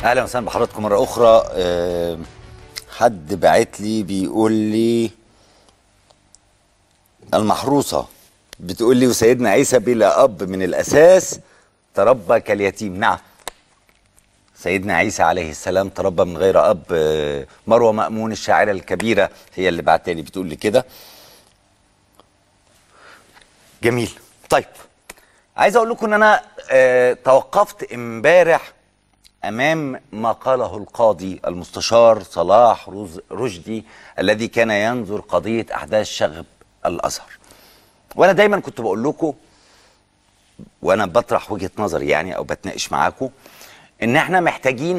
اهلا وسهلا بحضراتكم مره اخرى أه حد بعت لي بيقول لي المحروسه بتقول لي وسيدنا عيسى بلا اب من الاساس تربى كاليتيم نعم سيدنا عيسى عليه السلام تربى من غير اب أه مروه مامون الشاعره الكبيره هي اللي بعتها لي بتقول لي كده جميل طيب عايز اقول لكم ان انا أه توقفت امبارح امام ما قاله القاضي المستشار صلاح رشدي الذي كان ينظر قضيه احداث شغب الازهر وانا دايما كنت بقول لكم وانا بطرح وجهه نظري يعني او بتناقش معاكم ان احنا محتاجين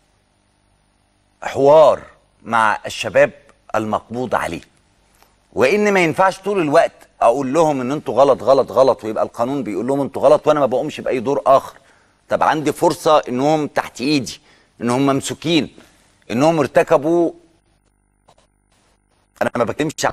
حوار مع الشباب المقبوض عليه وان ما ينفعش طول الوقت اقول لهم ان انتوا غلط غلط غلط ويبقى القانون بيقول لهم انتوا غلط وانا ما بقومش باي دور اخر طب عندي فرصه انهم تحت ايدي انهم ممسوكين انهم ارتكبوا انا ما بتكلمش عن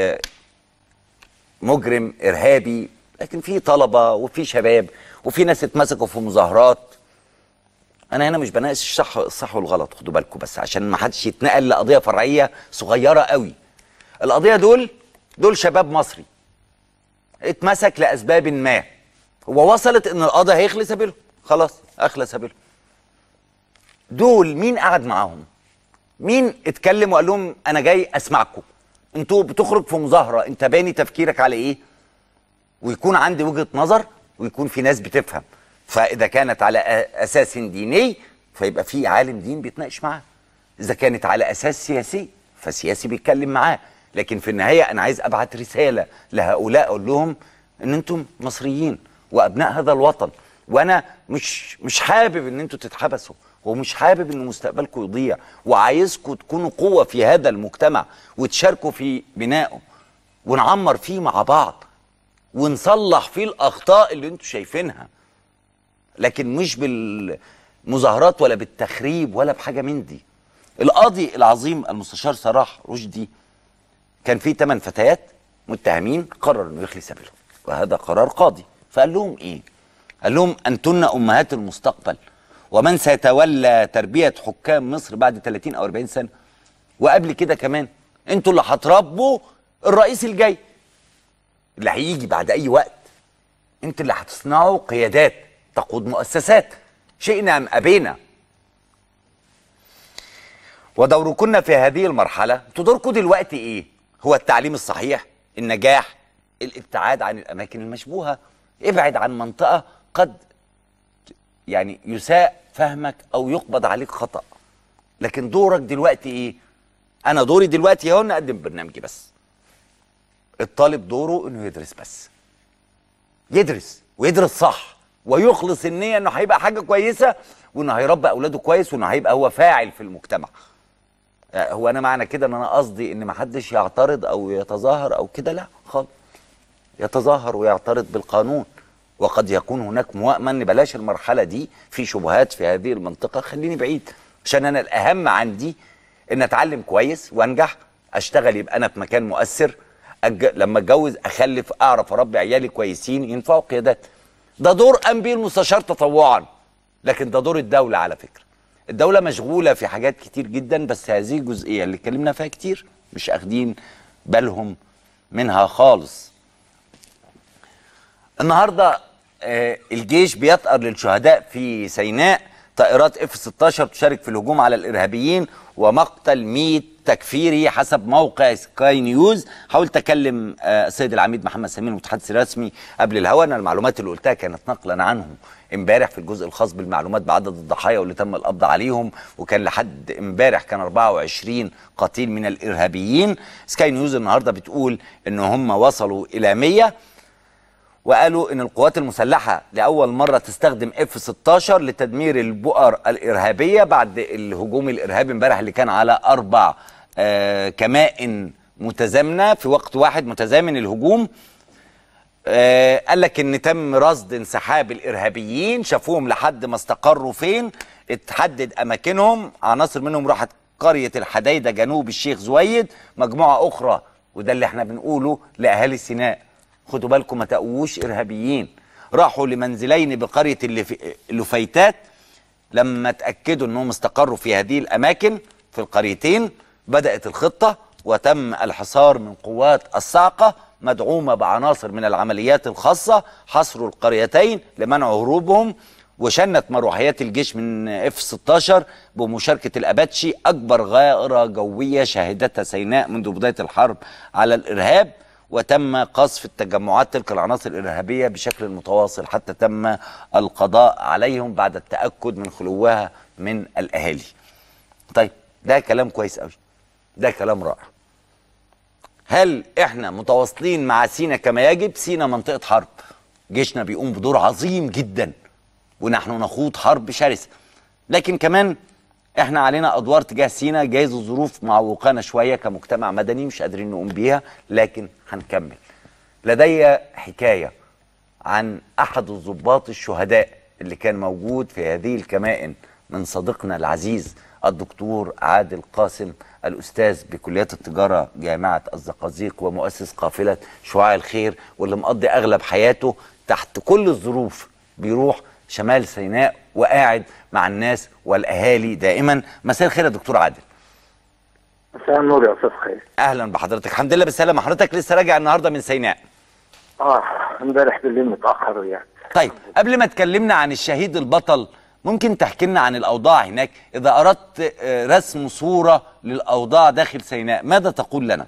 مجرم ارهابي لكن في طلبه وفي شباب وفي ناس اتمسكوا في مظاهرات انا هنا مش بناقش الصح الصح والغلط خدوا بالكم بس عشان ما حدش يتنقل لقضيه فرعيه صغيره قوي القضيه دول دول شباب مصري اتمسك لاسباب ما هو وصلت ان القضاء هيخلي سبيلهم خلاص اخلى سبيلهم دول مين قعد معاهم مين اتكلم وقال لهم انا جاي اسمعكم انتوا بتخرج في مظاهره انت باني تفكيرك على ايه ويكون عندي وجهه نظر ويكون في ناس بتفهم فاذا كانت على اساس ديني فيبقى في عالم دين بيتناقش معاه اذا كانت على اساس سياسي فسياسي بيتكلم معاه لكن في النهايه انا عايز ابعت رساله لهؤلاء اقول لهم ان انتم مصريين وابناء هذا الوطن وانا مش مش حابب ان انتوا تتحبسوا ومش حابب ان مستقبلكم يضيع وعايزكم تكونوا قوه في هذا المجتمع وتشاركوا في بنائه ونعمر فيه مع بعض ونصلح فيه الاخطاء اللي انتوا شايفينها لكن مش بالمظاهرات ولا بالتخريب ولا بحاجه من دي القاضي العظيم المستشار صلاح رشدي كان في ثمان فتيات متهمين قرر انه يخلي سبيلهم وهذا قرار قاضي فقال لهم ايه قال لهم أنتن أمهات المستقبل ومن سيتولى تربية حكام مصر بعد 30 أو 40 سنة وقبل كده كمان أنتوا اللي هتربوا الرئيس الجاي اللي هيجي بعد أي وقت أنتوا اللي هتصنعوا قيادات تقود مؤسسات شئنا أم أبينا ودوركن في هذه المرحلة انتوا دوركم دلوقتي إيه؟ هو التعليم الصحيح النجاح الابتعاد عن الأماكن المشبوهة ابعد عن منطقة قد يعني يساء فهمك او يقبض عليك خطا لكن دورك دلوقتي ايه انا دوري دلوقتي اهو نقدم برنامجي بس الطالب دوره انه يدرس بس يدرس ويدرس صح ويخلص النيه انه هيبقى حاجه كويسه وانه هيربي اولاده كويس وانه هيبقى هو فاعل في المجتمع هو انا معنى كده ان انا قصدي ان ما حدش يعترض او يتظاهر او كده لا خالص يتظاهر ويعترض بالقانون وقد يكون هناك موائمه ان بلاش المرحله دي في شبهات في هذه المنطقه خليني بعيد عشان انا الاهم عندي ان اتعلم كويس وانجح اشتغل يبقى انا في مكان مؤثر أج... لما اتجوز اخلف اعرف اربي عيالي كويسين ينفعوا قيادات ده دور قام بيه المستشار تطوعا لكن ده دور الدوله على فكره الدوله مشغوله في حاجات كتير جدا بس هذه الجزئيه اللي اتكلمنا فيها كتير مش اخدين بالهم منها خالص النهارده آه الجيش بيطأر للشهداء في سيناء طائرات اف 16 تشارك في الهجوم على الارهابيين ومقتل 100 تكفيري حسب موقع سكاي نيوز حاولت اكلم آه السيد العميد محمد سمين المتحدث الرسمي قبل الهوا انا المعلومات اللي قلتها كانت نقلا عنه امبارح في الجزء الخاص بالمعلومات بعدد الضحايا واللي تم القبض عليهم وكان لحد امبارح كان 24 قتيل من الارهابيين سكاي نيوز النهارده بتقول ان هم وصلوا الى 100 وقالوا ان القوات المسلحه لاول مره تستخدم اف 16 لتدمير البؤر الارهابيه بعد الهجوم الارهابي امبارح اللي كان على اربع آه كمائن متزامنه في وقت واحد متزامن الهجوم آه قال لك ان تم رصد انسحاب الارهابيين شافوهم لحد ما استقروا فين اتحدد اماكنهم عناصر منهم راحت قريه الحديده جنوب الشيخ زويد مجموعه اخرى وده اللي احنا بنقوله لاهالي سيناء خدوا بالكم ما تقووش ارهابيين راحوا لمنزلين بقريه اللف... اللفيتات لما اتاكدوا انهم استقروا في هذه الاماكن في القريتين بدات الخطه وتم الحصار من قوات الصاعقه مدعومه بعناصر من العمليات الخاصه حصروا القريتين لمنع هروبهم وشنت مروحيات الجيش من اف 16 بمشاركه الاباتشي اكبر غاره جويه شهدتها سيناء منذ بدايه الحرب على الارهاب وتم قصف التجمعات تلك العناصر الارهابيه بشكل متواصل حتى تم القضاء عليهم بعد التاكد من خلوها من الاهالي. طيب ده كلام كويس قوي. ده كلام رائع. هل احنا متواصلين مع سينا كما يجب؟ سينا منطقه حرب. جيشنا بيقوم بدور عظيم جدا ونحن نخوض حرب شرسه. لكن كمان احنا علينا ادوار تجاه سينا جايز الظروف معوقانا شويه كمجتمع مدني مش قادرين نقوم بيها لكن هنكمل. لدي حكايه عن احد الضباط الشهداء اللي كان موجود في هذه الكمائن من صديقنا العزيز الدكتور عادل قاسم الاستاذ بكليات التجاره جامعه الزقازيق ومؤسس قافله شعاع الخير واللي مقضي اغلب حياته تحت كل الظروف بيروح شمال سيناء وقاعد مع الناس والاهالي دائما مساء الخير يا دكتور عادل مساء النور يا استاذ خير اهلا بحضرتك الحمد لله بالسلامه حضرتك لسه راجع النهارده من سيناء اه امبارح بالليل متاخر يعني طيب قبل ما تكلمنا عن الشهيد البطل ممكن تحكي لنا عن الاوضاع هناك اذا اردت آه، رسم صوره للاوضاع داخل سيناء ماذا تقول لنا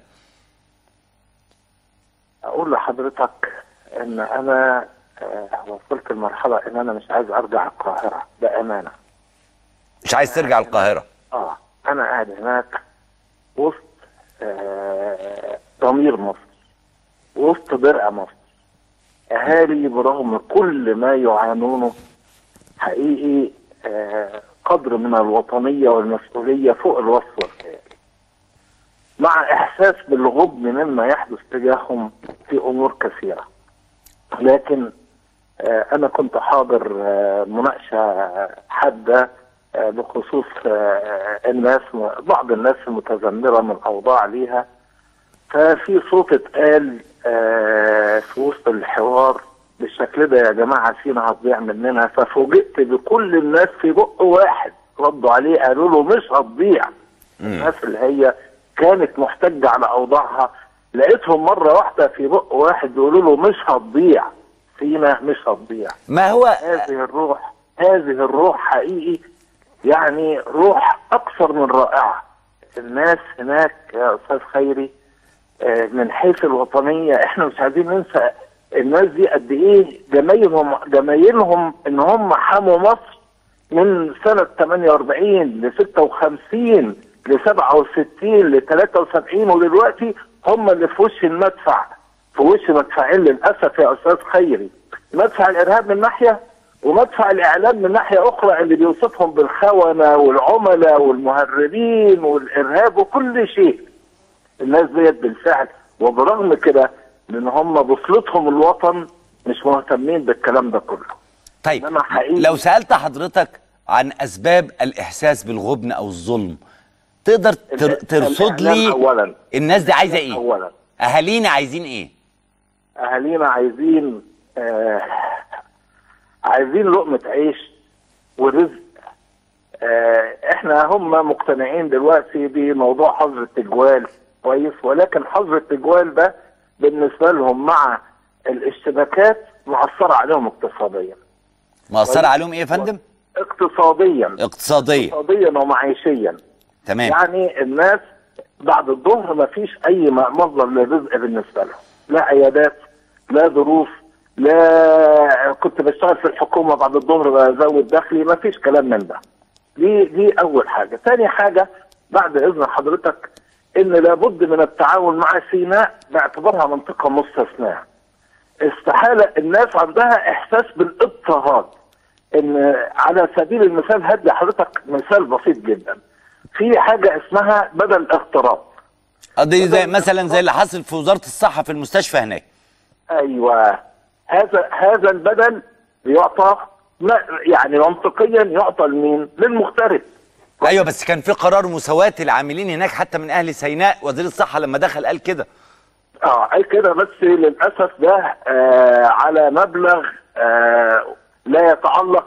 اقول لحضرتك ان انا آه وصلت لمرحله ان انا مش عايز ارجع القاهره بامانه مش عايز ترجع القاهره اه انا قاعد هناك وسط آه ضمير مصر وسط درع مصر اهالي برغم كل ما يعانونه حقيقي آه قدر من الوطنيه والمسؤوليه فوق الوصف والخيال مع احساس بالغبن مما يحدث تجاههم في امور كثيره لكن آه انا كنت حاضر آه مناقشه حاده آه بخصوص آه الناس بعض الناس المتذمره من الاوضاع ليها ففي صوت اتقال آه في وسط الحوار بالشكل ده يا جماعه سينا هتضيع مننا ففوجئت بكل الناس في بق واحد ردوا عليه قالوا له مش هتضيع الناس اللي هي كانت محتجه على اوضاعها لقيتهم مره واحده في بق واحد بيقولوا له مش هتضيع سينا مش هتضيع ما هو هذه الروح هذه الروح حقيقي يعني روح اكثر من رائعه الناس هناك يا استاذ خيري آه، من حيث الوطنيه احنا مش عايزين ننسى الناس دي قد ايه جمايلهم جمايلهم ان هم حموا مصر من سنه 48 ل 56 ل 67 ل 73 ودلوقتي هم اللي في وش المدفع في وش مدفعين للاسف يا استاذ خيري مدفع الارهاب من ناحيه ومدفع الاعلام من ناحيه اخرى اللي بيوصفهم بالخونه والعملاء والمهربين والارهاب وكل شيء الناس ديت بالفعل وبرغم كده لان هم بوصلتهم الوطن مش مهتمين بالكلام ده كله طيب إنما حقيقي- لو سالت حضرتك عن اسباب الاحساس بالغبن او الظلم تقدر تر ال- ترصد الإعلام لي أولاً. الناس دي عايزه ايه اولا اهالينا عايزين ايه اهالينا عايزين آه عايزين لقمه عيش ورزق آه احنا هم مقتنعين دلوقتي بموضوع حظر التجوال كويس ولكن حظر التجوال ده بالنسبه لهم مع الاشتباكات مأثره عليهم اقتصاديا مأثر عليهم ايه يا فندم اقتصاديا اقتصاديه اقتصاديا ومعيشيا تمام يعني الناس بعد الظهر ما فيش اي م- مصدر للرزق بالنسبه لهم لا عيادات لا ظروف لا كنت بشتغل في الحكومه بعد الظهر بزود دخلي ما فيش كلام من ده دي دي اول حاجه ثاني حاجه بعد اذن حضرتك ان لابد من التعاون مع سيناء باعتبارها منطقه مستثناه استحاله الناس عندها احساس بالاضطهاد ان على سبيل المثال هدي حضرتك مثال بسيط جدا في حاجه اسمها بدل اغتراب دي زي مثلا زي اللي حصل في وزاره الصحه في المستشفى هناك ايوه هذا هذا البدل بيعطى ما يعني منطقيا يعطى لمين؟ للمغترب ايوه بس كان في قرار مساواه العاملين هناك حتى من اهل سيناء وزير الصحه لما دخل قال كده اه اي كده بس للاسف ده آه على مبلغ آه لا يتعلق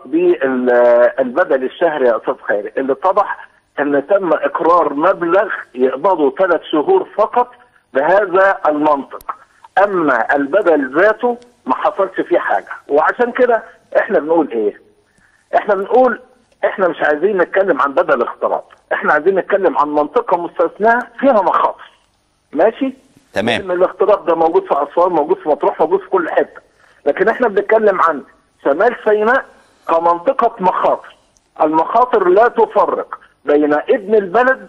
بالبدل الشهري يا استاذ خيري اللي اتضح ان تم اقرار مبلغ يقبضه ثلاث شهور فقط بهذا المنطق اما البدل ذاته ما حصلش فيه حاجه وعشان كده احنا بنقول ايه احنا بنقول احنا مش عايزين نتكلم عن بدل اختلاط احنا عايزين نتكلم عن منطقه مستثناه فيها مخاطر ماشي تمام ان الاختلاط ده موجود في اسوان موجود في مطروح موجود في كل حته لكن احنا بنتكلم عن شمال سيناء كمنطقه مخاطر المخاطر لا تفرق بين ابن البلد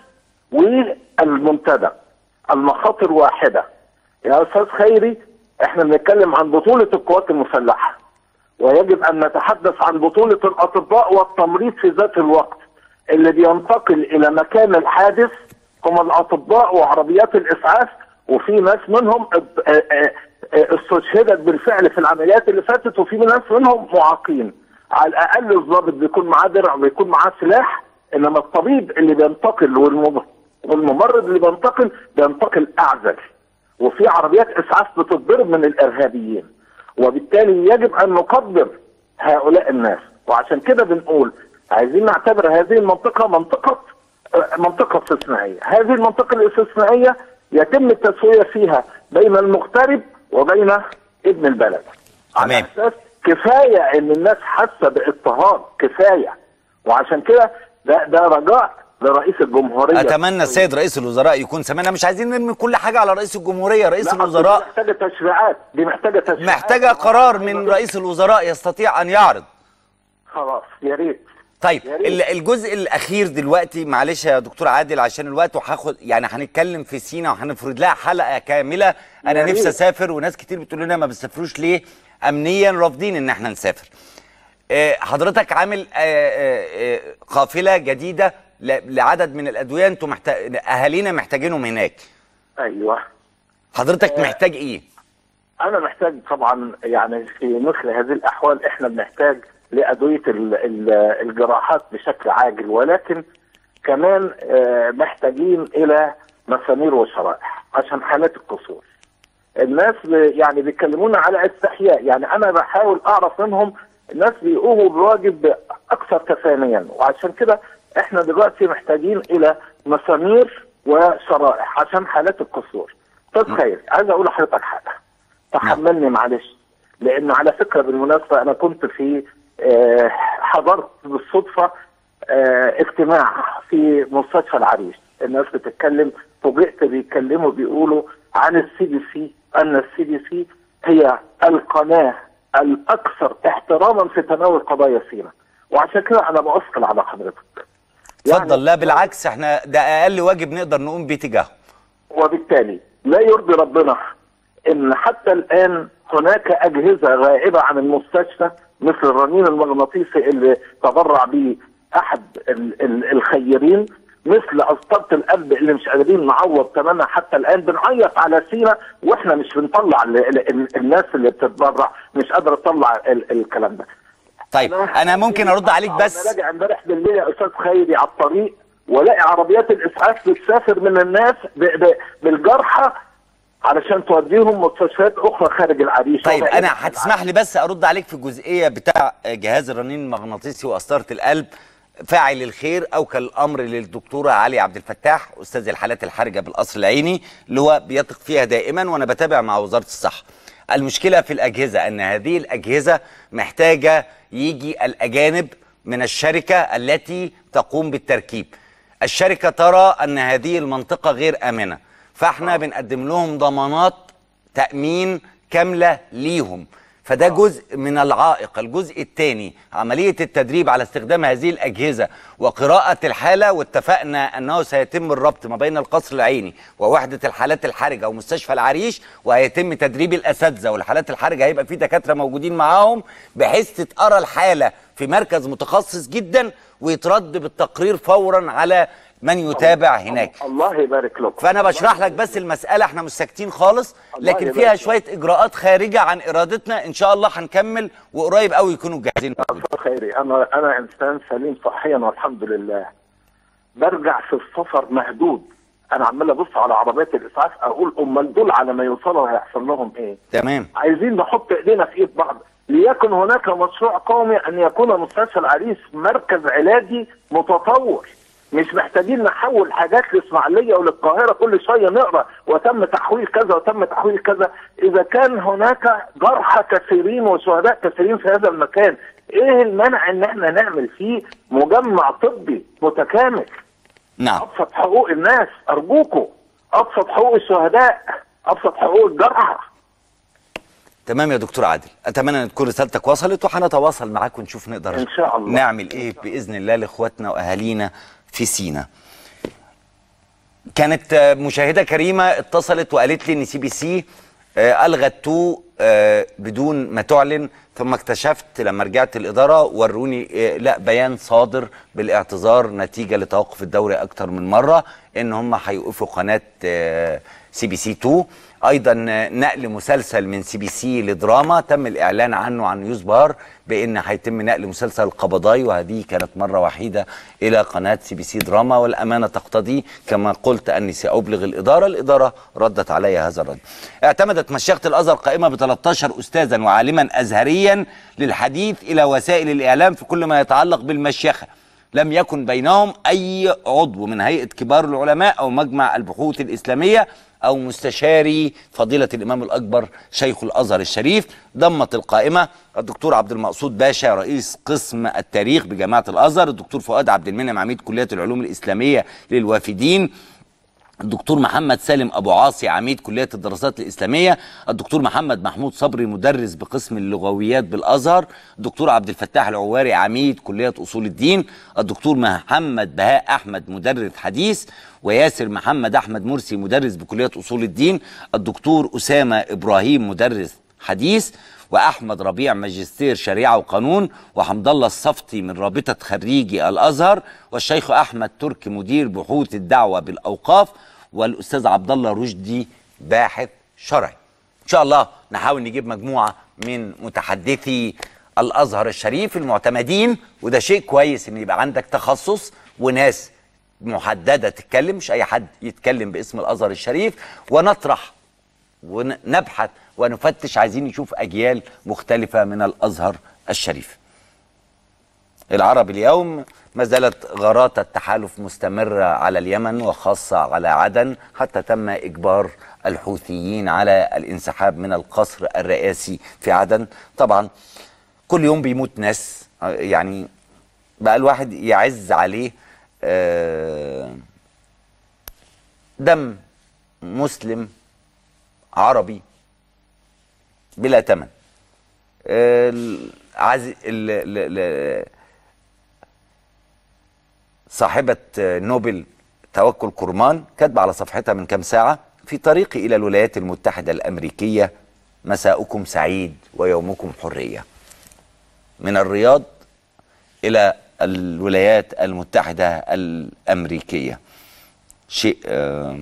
والمنتدى المخاطر واحده يا استاذ خيري احنا بنتكلم عن بطوله القوات المسلحه ويجب ان نتحدث عن بطوله الاطباء والتمريض في ذات الوقت اللي بينتقل الى مكان الحادث هم الاطباء وعربيات الاسعاف وفي ناس منهم اد- اه- اه- اه استشهدت بالفعل في العمليات اللي فاتت وفي ناس منهم معاقين على الاقل الضابط بيكون معاه درع وبيكون معاه سلاح انما الطبيب اللي بينتقل والمم- والممرض اللي بينتقل بينتقل اعزل وفي عربيات اسعاف بتتضرب من الارهابيين وبالتالي يجب ان نقدر هؤلاء الناس وعشان كده بنقول عايزين نعتبر هذه المنطقه منطقه آه، منطقه استثنائيه هذه المنطقه الاستثنائيه يتم التسويه فيها بين المغترب وبين ابن البلد على تمام. اساس كفايه ان الناس حاسه باضطهاد كفايه وعشان كده ده ده رجاء لرئيس الجمهوريه اتمنى السيد رئيس الوزراء يكون سمعنا مش عايزين نرمي كل حاجه على رئيس الجمهوريه رئيس لا، الوزراء دي محتاجه تشريعات دي محتاجه تشريعات محتاجه قرار من رئيس الوزراء يستطيع ان يعرض خلاص يا ريت طيب يا ريت. ال- الجزء الاخير دلوقتي معلش يا دكتور عادل عشان الوقت وهاخد يعني هنتكلم في سينا وهنفرد لها حلقه كامله انا يا نفسي ريت. اسافر وناس كتير بتقول لنا ما بتسافروش ليه امنيا رافضين ان احنا نسافر آه، حضرتك عامل آه، آه، آه، قافله جديده ل- لعدد من الادويه انتوا محتاج اهالينا محتاجينهم هناك ايوه حضرتك محتاج ايه انا محتاج طبعا يعني في مثل هذه الاحوال احنا بنحتاج لادويه ال- ال- الجراحات بشكل عاجل ولكن كمان آه، محتاجين الى مسامير وشرائح عشان حالات الكسور الناس ب- يعني بيكلمونا على استحياء يعني انا بحاول اعرف منهم الناس بيقوموا بواجب اكثر تفانيا وعشان كده احنا دلوقتي محتاجين الى مسامير وشرائح عشان حالات الكسور استاذ خير عايز اقول لحضرتك حاجه تحملني معلش لان على فكره بالمناسبه انا كنت في آه، حضرت بالصدفه آه، اجتماع في مستشفى العريش الناس بتتكلم فوجئت بيتكلموا بيقولوا عن السي دي سي ان السي دي سي هي القناه الاكثر احتراما في تناول قضايا سينا وعشان كده انا بأثقل على حضرتك اتفضل لا بالعكس احنا ده اقل واجب نقدر نقوم بيه تجاهه وبالتالي لا يرضي ربنا ان حتى الان هناك اجهزه غائبه عن المستشفى مثل الرنين المغناطيسي اللي تبرع به احد ال- ال- الخيرين مثل قسطره القلب اللي مش قادرين نعوض ثمنها حتى الان بنعيط على سينا واحنا مش بنطلع ال- ال- ال- الناس اللي بتتبرع مش قادره تطلع ال- الكلام ده طيب انا ممكن ارد عليك انا بس راجع امبارح بالليل يا استاذ خيري على الطريق والاقي عربيات الاسعاف بتسافر من الناس ب... ب... بالجرحى علشان توديهم مستشفيات اخرى خارج العريش طيب وبعيد انا عن هتسمح لي بس ارد عليك في الجزئيه بتاع جهاز الرنين المغناطيسي وقسطره القلب فاعل الخير اوكل الامر للدكتوره علي عبد الفتاح استاذ الحالات الحرجه بالقصر العيني اللي هو بيثق فيها دائما وانا بتابع مع وزاره الصحه المشكله في الاجهزه ان هذه الاجهزه محتاجه يجي الاجانب من الشركه التي تقوم بالتركيب الشركه ترى ان هذه المنطقه غير امنه فاحنا بنقدم لهم ضمانات تأمين كاملة ليهم فده جزء من العائق الجزء الثاني عملية التدريب على استخدام هذه الأجهزة وقراءة الحالة واتفقنا أنه سيتم الربط ما بين القصر العيني ووحدة الحالات الحرجة ومستشفى العريش وهيتم تدريب الأساتذة والحالات الحرجة هيبقى في دكاترة موجودين معاهم بحيث تتقرى الحالة في مركز متخصص جدا ويترد بالتقرير فورا على من يتابع هناك الله يبارك لكم فانا بشرح لك بس المساله احنا مش ساكتين خالص الله لكن يبارك فيها فيك. شويه اجراءات خارجه عن ارادتنا ان شاء الله هنكمل وقريب قوي يكونوا جاهزين استاذ خيري انا انا انسان سليم صحيا والحمد لله برجع في السفر مهدود انا عمال ابص على عربيات الاسعاف اقول امال دول على ما يوصلوا هيحصل لهم ايه تمام عايزين نحط ايدينا في ايد بعض ليكن هناك مشروع قومي ان يكون مستشفى العريس مركز علاجي متطور مش محتاجين نحول حاجات لاسماعيليه وللقاهره كل شويه نقرا وتم تحويل كذا وتم تحويل كذا اذا كان هناك جرحى كثيرين وشهداء كثيرين في هذا المكان ايه المانع ان احنا نعمل فيه مجمع طبي متكامل نعم ابسط حقوق الناس ارجوكم ابسط حقوق الشهداء ابسط حقوق الجرحى تمام يا دكتور عادل اتمنى ان تكون رسالتك وصلت وهنتواصل معاك ونشوف نقدر إن شاء الله. نعمل ايه باذن الله لاخواتنا واهالينا في سينا كانت آه، مشاهده كريمه اتصلت وقالت لي ان سي بي سي آه، الغت تو آه، بدون ما تعلن ثم اكتشفت لما رجعت الاداره وروني آه، لا بيان صادر بالاعتذار نتيجه لتوقف الدوري اكتر من مره ان هم هيوقفوا قناه سي بي سي 2 ايضا نقل مسلسل من سي بي سي لدراما تم الاعلان عنه عن نيوز بار بان هيتم نقل مسلسل القبضاي وهذه كانت مره وحيده الى قناه سي بي سي دراما والامانه تقتضي كما قلت اني سابلغ الاداره الاداره ردت علي هذا الرد اعتمدت مشيخه الازهر قائمه ب 13 استاذا وعالما ازهريا للحديث الى وسائل الاعلام في كل ما يتعلق بالمشيخه لم يكن بينهم أي عضو من هيئة كبار العلماء أو مجمع البحوث الإسلامية أو مستشاري فضيلة الإمام الأكبر شيخ الأزهر الشريف ضمت القائمة الدكتور عبد المقصود باشا رئيس قسم التاريخ بجامعة الأزهر الدكتور فؤاد عبد المنعم عميد كلية العلوم الإسلامية للوافدين الدكتور محمد سالم ابو عاصي عميد كليه الدراسات الاسلاميه الدكتور محمد محمود صبري مدرس بقسم اللغويات بالازهر الدكتور عبد الفتاح العواري عميد كليه اصول الدين الدكتور محمد بهاء احمد مدرس حديث وياسر محمد احمد مرسي مدرس بكليه اصول الدين الدكتور اسامه ابراهيم مدرس حديث واحمد ربيع ماجستير شريعه وقانون وحمد الله الصفتي من رابطه خريجي الازهر والشيخ احمد تركي مدير بحوث الدعوه بالاوقاف والاستاذ عبد الله رشدي باحث شرعي ان شاء الله نحاول نجيب مجموعه من متحدثي الازهر الشريف المعتمدين وده شيء كويس ان يبقى عندك تخصص وناس محدده تتكلم مش اي حد يتكلم باسم الازهر الشريف ونطرح ونبحث ونفتش عايزين نشوف اجيال مختلفه من الازهر الشريف. العرب اليوم ما زالت غارات التحالف مستمره على اليمن وخاصه على عدن حتى تم اجبار الحوثيين على الانسحاب من القصر الرئاسي في عدن، طبعا كل يوم بيموت ناس يعني بقى الواحد يعز عليه آه، دم مسلم عربي بلا ثمن عز... ال... ال... ال... صاحبة نوبل توكل كرمان كاتبة على صفحتها من كام ساعة في طريقي إلى الولايات المتحدة الأمريكية مساؤكم سعيد ويومكم حرية من الرياض إلى الولايات المتحدة الأمريكية شيء آه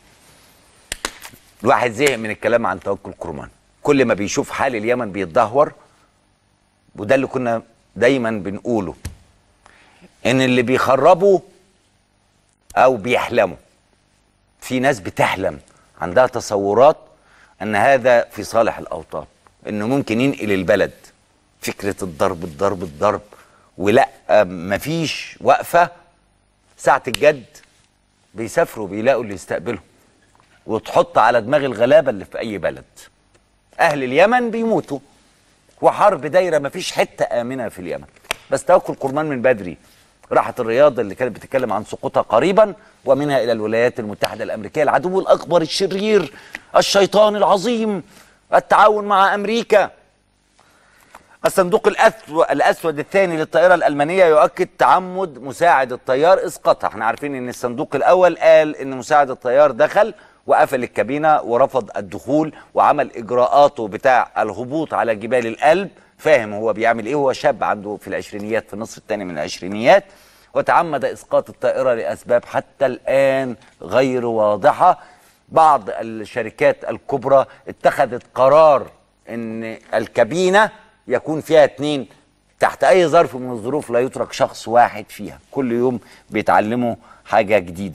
الواحد زهق من الكلام عن توكل كرمان كل ما بيشوف حال اليمن بيتدهور وده اللي كنا دايما بنقوله ان اللي بيخربوا او بيحلموا في ناس بتحلم عندها تصورات ان هذا في صالح الاوطان انه ممكن ينقل البلد فكره الضرب الضرب الضرب ولا مفيش وقفه ساعه الجد بيسافروا بيلاقوا اللي يستقبلهم وتحط على دماغ الغلابه اللي في اي بلد اهل اليمن بيموتوا وحرب دايره مفيش حته امنه في اليمن بس توكل كرمان من بدري راحت الرياض اللي كانت بتتكلم عن سقوطها قريبا ومنها الى الولايات المتحده الامريكيه العدو الاكبر الشرير الشيطان العظيم التعاون مع امريكا الصندوق الأسود, الأسود الثاني للطائرة الألمانية يؤكد تعمد مساعد الطيار إسقاطها احنا عارفين أن الصندوق الأول قال أن مساعد الطيار دخل وقفل الكابينة ورفض الدخول وعمل إجراءاته بتاع الهبوط على جبال الألب فاهم هو بيعمل إيه هو شاب عنده في العشرينيات في النصف الثاني من العشرينيات وتعمد إسقاط الطائرة لأسباب حتى الآن غير واضحة بعض الشركات الكبرى اتخذت قرار أن الكابينة يكون فيها اتنين تحت اي ظرف من الظروف لا يترك شخص واحد فيها كل يوم بيتعلموا حاجة جديدة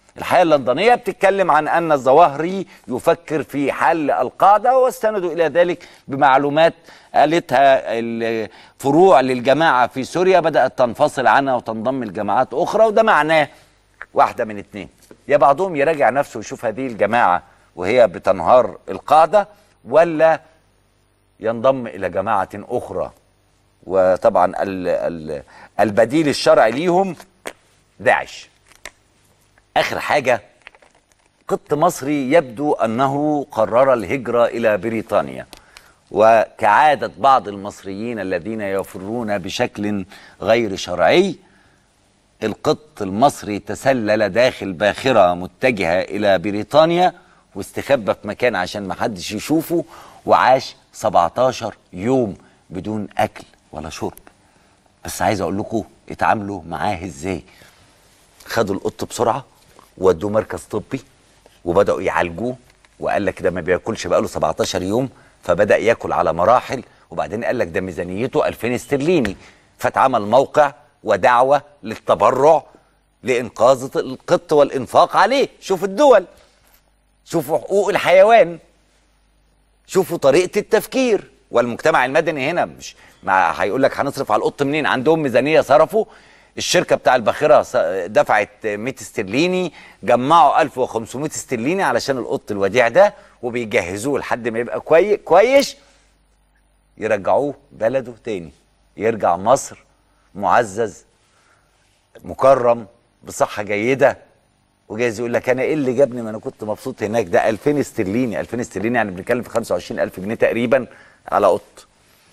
الحياة اللندنية بتتكلم عن أن الظواهري يفكر في حل القاعدة واستندوا إلى ذلك بمعلومات قالتها الفروع للجماعة في سوريا بدأت تنفصل عنها وتنضم لجماعات أخرى وده معناه واحدة من اتنين يا بعضهم يراجع نفسه ويشوف هذه الجماعة وهي بتنهار القاعدة ولا ينضم إلى جماعة أخرى وطبعا ال ال البديل الشرعي ليهم داعش اخر حاجه قط مصري يبدو انه قرر الهجره الى بريطانيا وكعاده بعض المصريين الذين يفرون بشكل غير شرعي القط المصري تسلل داخل باخره متجهه الى بريطانيا واستخبى في مكان عشان ما حدش يشوفه وعاش 17 يوم بدون اكل ولا شرب بس عايز اقول لكم اتعاملوا معاه ازاي خدوا القط بسرعه ودوه مركز طبي وبداوا يعالجوه وقال لك ده ما بياكلش بقاله 17 يوم فبدا ياكل على مراحل وبعدين قال لك ده ميزانيته 2000 استرليني فاتعمل موقع ودعوه للتبرع لانقاذ القط والانفاق عليه شوف الدول شوفوا حقوق الحيوان شوفوا طريقه التفكير والمجتمع المدني هنا مش ما هيقول لك هنصرف على القط منين عندهم ميزانيه صرفوا الشركه بتاع الباخره دفعت 100 استرليني جمعوا 1500 استرليني علشان القط الوديع ده وبيجهزوه لحد ما يبقى كويس كويس يرجعوه بلده تاني يرجع مصر معزز مكرم بصحه جيده وجايز يقول لك انا ايه اللي جابني ما انا كنت مبسوط هناك ده 2000 استرليني 2000 استرليني يعني بنتكلم في 25000 جنيه تقريبا على قط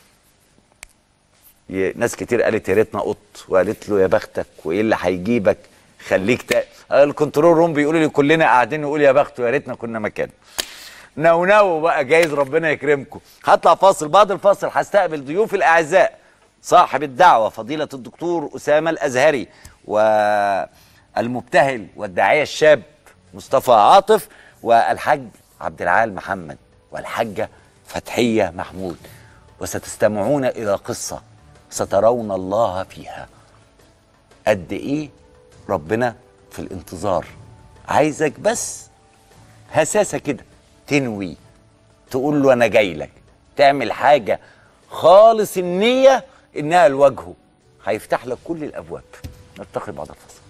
ناس كتير قالت يا ريتنا قط وقالت له يا بختك وايه اللي هيجيبك خليك تا... الكنترول روم بيقولوا لي كلنا قاعدين نقول يا بخته يا ريتنا كنا مكانه نو نو بقى جايز ربنا يكرمكم هطلع فاصل بعد الفاصل هستقبل ضيوف الاعزاء صاحب الدعوه فضيله الدكتور اسامه الازهري والمبتهل والداعيه الشاب مصطفى عاطف والحاج عبد العال محمد والحاجه فتحيه محمود وستستمعون الى قصه سترون الله فيها قد ايه ربنا في الانتظار عايزك بس هساسه كده تنوي تقول له انا جاي لك تعمل حاجه خالص النيه انها لوجهه هيفتح لك كل الابواب نلتقي بعد الفصل